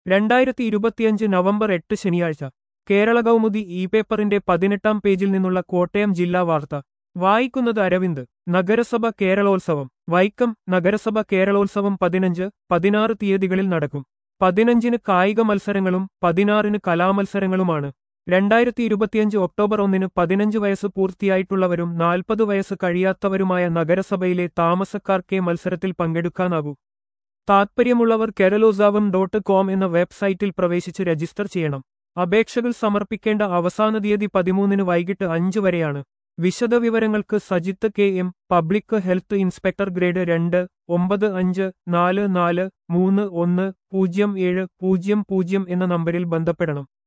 രണ്ടായിരത്തി ഇരുപത്തിയഞ്ച് നവംബർ എട്ട് ശനിയാഴ്ച കേരള കൗമുദി ഇ പേപ്പറിന്റെ പതിനെട്ടാം പേജിൽ നിന്നുള്ള കോട്ടയം ജില്ലാ വാർത്ത വായിക്കുന്നത് അരവിന്ദ് നഗരസഭ കേരളോത്സവം വൈക്കം നഗരസഭ കേരളോത്സവം പതിനഞ്ച് പതിനാറ് തീയതികളിൽ നടക്കും പതിനഞ്ചിന് കായിക മത്സരങ്ങളും പതിനാറിന് കലാമത്സരങ്ങളുമാണ് രണ്ടായിരത്തി ഇരുപത്തിയഞ്ച് ഒക്ടോബർ ഒന്നിന് പതിനഞ്ച് വയസ്സ് പൂർത്തിയായിട്ടുള്ളവരും നാൽപ്പത് വയസ്സ് കഴിയാത്തവരുമായ നഗരസഭയിലെ താമസക്കാർക്കേ മത്സരത്തിൽ പങ്കെടുക്കാനാകൂ താത്പര്യമുള്ളവർ കെരലോസാവം ഡോട്ട് കോം എന്ന വെബ്സൈറ്റിൽ പ്രവേശിച്ച് രജിസ്റ്റർ ചെയ്യണം അപേക്ഷകൾ സമർപ്പിക്കേണ്ട അവസാന തീയതി പതിമൂന്നിന് വൈകിട്ട് അഞ്ച് വരെയാണ് വിശദവിവരങ്ങൾക്ക് Sajith K M public health inspector grade രണ്ട് ഒമ്പത് അഞ്ച് നാല് നാല് മൂന്ന് ഒന്ന് പൂജ്യം ഏഴ് പൂജ്യം പൂജ്യം എന്ന നമ്പരിൽ ബന്ധപ്പെടണം